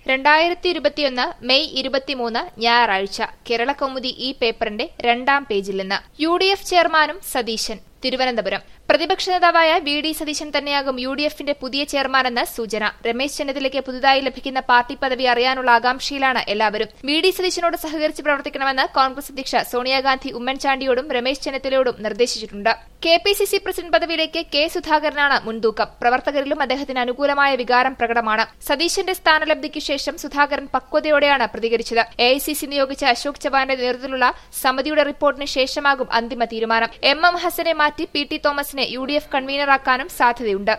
രണ്ടായിരത്തി ഇരുപത്തിയൊന്ന് മെയ് ഇരുപത്തിമൂന്ന് ഞായറാഴ്ച കേരള കൗമുദി ഈ പേപ്പറിന്റെ രണ്ടാം പേജിൽ നിന്ന് യു ഡി എഫ് ചെയർമാനും സതീശൻ തിരുവനന്തപുരം പ്രതിപക്ഷ നേതാവായ വി ഡി സതീശൻ തന്നെയാകും യു ഡി എഫിന്റെ പുതിയ ചെയർമാനെന്ന് സൂചന രമേശ് ചെന്നിത്തലയ്ക്ക് പുതുതായി ലഭിക്കുന്ന പാർട്ടി പദവി അറിയാനുള്ള ആകാംക്ഷയിലാണ് എല്ലാവരും വി ഡി സതീശനോട് സഹകരിച്ച് പ്രവർത്തിക്കണമെന്ന് കോൺഗ്രസ് അധ്യക്ഷ സോണിയാഗാന്ധി ഉമ്മൻചാണ്ടിയോടും രമേശ് ചെന്നിത്തലയോടും നിർദ്ദേശിച്ചിട്ടുണ്ട് K P C C president പദവിയിലേക്ക് കെ സുധാകരനാണ് മുൻതൂക്കം പ്രവർത്തകരിലും അദ്ദേഹത്തിന് അനുകൂലമായ വികാരം പ്രകടമാണ് സതീശന്റെ സ്ഥാനലബ്ധിക്ക് ശേഷം സുധാകരൻ പക്വതയോടെയാണ് പ്രതികരിച്ചത് എ ഐ സി സി നിയോഗിച്ച അശോക് ചവാന്റെ നേതൃത്വത്തിലുള്ള സമിതിയുടെ റിപ്പോർട്ടിന് ശേഷമാകും അന്തിമ തീരുമാനം എം എം ഹസനെ മാറ്റി പി ടി തോമസിനെ യു ഡി എഫ് കൺവീനറാക്കാനും സാധ്യതയുണ്ട്